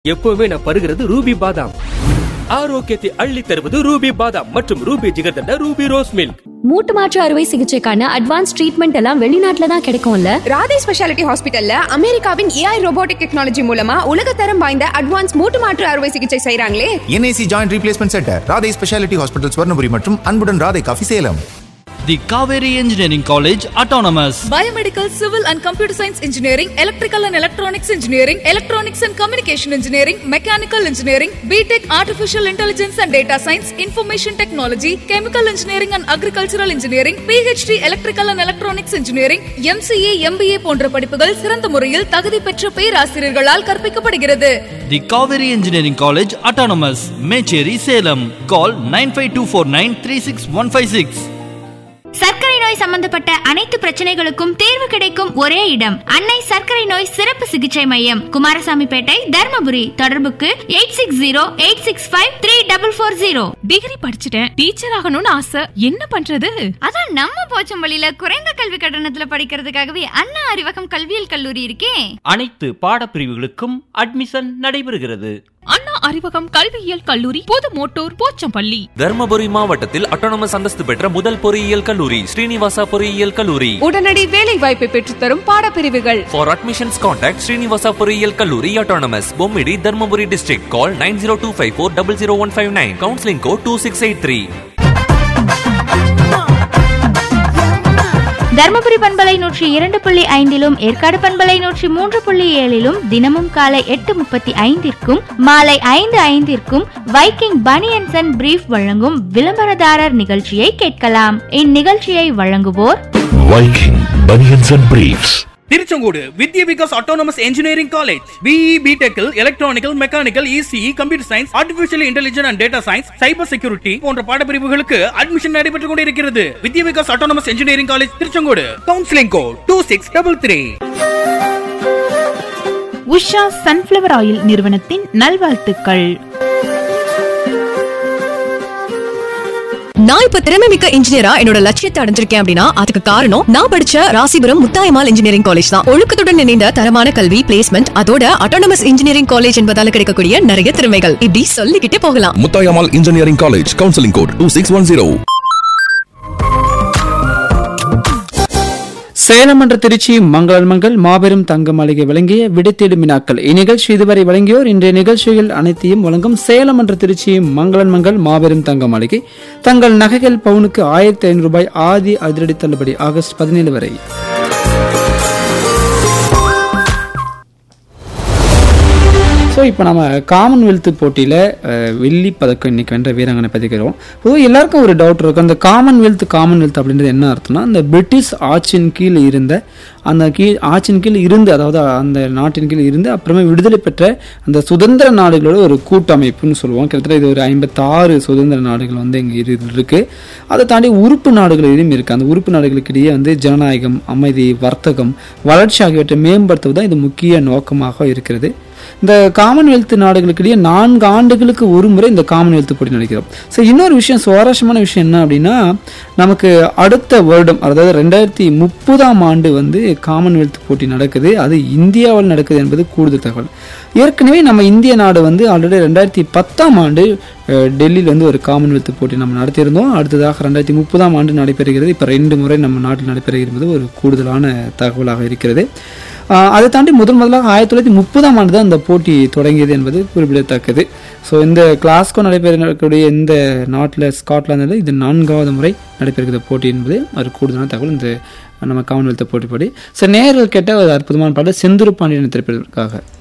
எப்பவுமே நான் பருகிறது ரூபி பாதாம் ஆரோக்கியத்தை அள்ளி தருவது ரூபி பாதாம் மற்றும் Ruby jigarthanda Ruby rose milk மூட்டு மாற்று அறுவை சிகிச்சைக்கான அட்வான்ஸ் ட்ரீட்மெண்ட் எல்லாம் வெளிநாட்டுல தான் கிடைக்கும்ல ராதே ஸ்பெஷாலிட்டி ஹாஸ்பிட்டல்ல அமெரிக்காவின் ஏஐ ரோபோட்டிக் டெக்னாலஜி மூலமா உலகத்தரம் வாய்ந்த அட்வான்ஸ் மூட்டு மாற்று அறுவை சிகிச்சை செய்றாங்களே NIC joint replacement centre Radhai speciality hospital Swarnapuri மற்றும் அன்புடன் Radhai coffee Salem The Kaveri Engineering College Autonomous. Biomedical, Civil and Computer Science Engineering, Electrical and Electronics Engineering, Electronics and Communication Engineering, Mechanical Engineering, BTech Artificial Intelligence and Data Science, Information Technology, Chemical Engineering and Agricultural Engineering, PhD Electrical and Electronics Engineering, MCA, MBA போன்ற படிப்புகள் சிறந்த முறையில் தகுதி பெற்ற பேராசிரியர்களால் கற்பிக்கப்படுகிறது The Kaveri Engineering College Autonomous. Mecheri Salem. Call 95249 சர்க்கரை நோய் சம்பந்தப்பட்ட அனைத்து பிரச்சனைகளுக்கும் தீர்வு கிடைக்கும் ஒரே இடம் அன்னை சர்க்கரை நோய் சிறப்பு சிகிச்சை மையம் குமாரசாமிப்பேட்டை தர்மபுரி தொடர்புக்கு eight six zero eight six five three double four zero degree படிச்சுட்டேன் டீச்சர் ஆகணும்னு ஆசை என்ன பண்றது அதான் நம்ம போச்சம்பள்ளியில குறைந்த கல்வி கட்டணத்துல படிக்கிறதுக்காகவே அண்ணா அறிவகம் கல்வியியல் கல்லூரி இருக்கே அனைத்து பாடப்பிரிவுகளுக்கும் அட்மிஷன் நடைபெறுகிறது அண்ணா அறிவகம் கல்வியியல் கல்லூரி புது மோட்டூர் போச்சம்பள்ளி தர்மபுரி மாவட்டத்தில் அட்டானமஸ் அந்தஸ்து பெற்ற முதல் பொறியியல் கல்லூரி ஸ்ரீனிவாசா பொறியியல் கல்லூரி உடனடி வேலை வாய்ப்பை பெற்றுத்தரும் பாடப்பிரிவுகள் ஃபார் அட்மிஷன்ஸ் கான்டாக்ட் ஸ்ரீனிவாசா பொறியியல் கல்லூரி autonomous Bommidi Dharmapuri district call nine zero two five four double zero one five nine counselling code two six eight three Dharmapuri பண்பலை நூற்றி இரண்டு புள்ளி ஐந்திலும் ஏற்காடு பண்பலை நூற்றி மூன்று புள்ளி ஏழிலும் தினமும் காலை எட்டு முப்பத்தி ஐந்திற்கும் மாலை ஐந்து ஐந்திற்கும் வைக்கிங் பனியன்சன் அண்ட் பிரீஃப் வழங்கும் விளம்பரதாரர் நிகழ்ச்சியை கேட்கலாம் இந்நிகழ்ச்சியை வழங்குவோர் Viking Bunions and Briefs. Tiruchengode Vidya Vikas autonomous engineering college BE பிடெக்கில் electronical mechanical ECE computer science artificial intelligence and data science cyber security போன்ற பாடப்பிரிவுகளுக்கு அட்மிஷன் நடைபெற்றுக் கொண்டிருக்கிறது Vidya Vikas autonomous engineering college Tiruchengode counselling code two six double three Usha sunflower oil நிறுவனத்தின் நல்வாழ்த்துக்கள் நான் இப்ப திறமை மிக்க இன்ஜினியரா என்னோட லட்சியத்தை அடைஞ்சிருக்கேன் அப்படின்னா அதுக்கு காரணம் நான் படிச்ச ராசிபுரம் முத்தாயமால் இன்ஜினியரிங் காலேஜ் தான் ஒழுக்கத்துடன் இணைந்த தரமான கல்வி பிளேஸ்மெண்ட் அதோட அட்டானமஸ் இன்ஜினியரிங் காலேஜ் என்பதால கிடைக்கக்கூடிய நிறைய திறமைகள் இப்படி சொல்லிக்கிட்டே போகலாம் Mutayamal Engineering College. Counseling code 2610. Salem என்ற திருச்சி மங்களன் மங்கள் மாபெரும் தங்க மாளிகை வழங்கிய விடைத்தேடும் வினாக்கள் இந்நிகழ்ச்சி இதுவரை வழங்கியோர் இன்றைய நிகழ்ச்சிகள் அனைத்தையும் வழங்கும் சேலம் என்ற திருச்சி மங்களன் மங்கள் மாபெரும் தங்க மாளிகை தங்கள் நகைகள் பவுனுக்கு ஆயிரத்தி ஐநூறு ரூபாய் ஆதி அதிரடி தள்ளுபடி ஆகஸ்ட் பதினேழு வரை ஸோ இப்போ நம்ம காமன்வெல்த் போட்டியில் வெள்ளி பதக்கம் இன்னைக்கு வென்ற வீராங்கனை பதிக்கிறோம் பொதுவாக எல்லாருக்கும் ஒரு டவுட் இருக்கும் அந்த காமன்வெல்த் காமன்வெல்த் அப்படின்றது என்ன அர்த்தம்னா அந்த பிரிட்டிஷ் ஆட்சியின் கீழ் இருந்த அந்த கீழ் ஆட்சியின் கீழ் இருந்து அதாவது அந்த நாட்டின் கீழ் இருந்து அப்புறமே விடுதலை பெற்ற அந்த சுதந்திர நாடுகளோட ஒரு கூட்டமைப்புன்னு சொல்லுவோம் கிட்டத்தட்ட இது ஒரு ஐம்பத்தாறு சுதந்திர நாடுகள் வந்து இங்கே இரு இருக்கு அதை தாண்டி உறுப்பு நாடுகளிலும் இருக்கு அந்த உறுப்பு நாடுகளுக்கு இடையே வந்து ஜனநாயகம் அமைதி வர்த்தகம் வளர்ச்சி ஆகியவற்றை மேம்படுத்துவது தான் இது முக்கிய நோக்கமாக இருக்கிறது இந்த காமன்வெல்த் நாடுகளுக்கிடையே நான்கு ஆண்டுகளுக்கு ஒரு முறை இந்த காமன்வெல்த் போட்டி நடக்கிறோம் ஸோ இன்னொரு விஷயம் சுவாரஸ்யமான விஷயம் என்ன அப்படின்னா நமக்கு அடுத்த வருடம் அதாவது ரெண்டாயிரத்தி முப்பதாம் ஆண்டு வந்து காமன்வெல்த் போட்டி நடக்குது அது இந்தியாவில் நடக்குது என்பது கூடுதல் தகவல் ஏற்கனவே நம்ம இந்திய நாடு வந்து ஆல்ரெடி ரெண்டாயிரத்தி பத்தாம் ஆண்டு அஹ், டெல்லியில் வந்து ஒரு காமன்வெல்த் போட்டி நம்ம நடத்தியிருந்தோம் அடுத்ததாக ரெண்டாயிரத்தி முப்பதாம் ஆண்டு நடைபெறுகிறது இப்போ ரெண்டு முறை நம்ம நாட்டில் நடைபெறுகிறது ஒரு கூடுதலான தகவலாக இருக்கிறது ஆஹ் அதை தாண்டி முதன் முதலாக ஆயிரத்தி தொள்ளாயிரத்தி முப்பதாம் ஆண்டு தான் இந்த போட்டி தொடங்கியது என்பது குறிப்பிடத்தக்கது ஸோ இந்த கிளாஸ்கோ நடைபெறக்கூடிய இந்த நாட்டில் ஸ்காட்லாந்தில் இது நான்காவது முறை நடைபெறுகிற போட்டி என்பது ஒரு கூடுதலான தகவல் இந்த நம்ம காமன்வெல்த் போட்டிப்படி ஸோ நேரில் கேட்ட ஒரு அற்புதமான பாடல் செந்தூர் பாண்டியன் திரைப்பதற்காக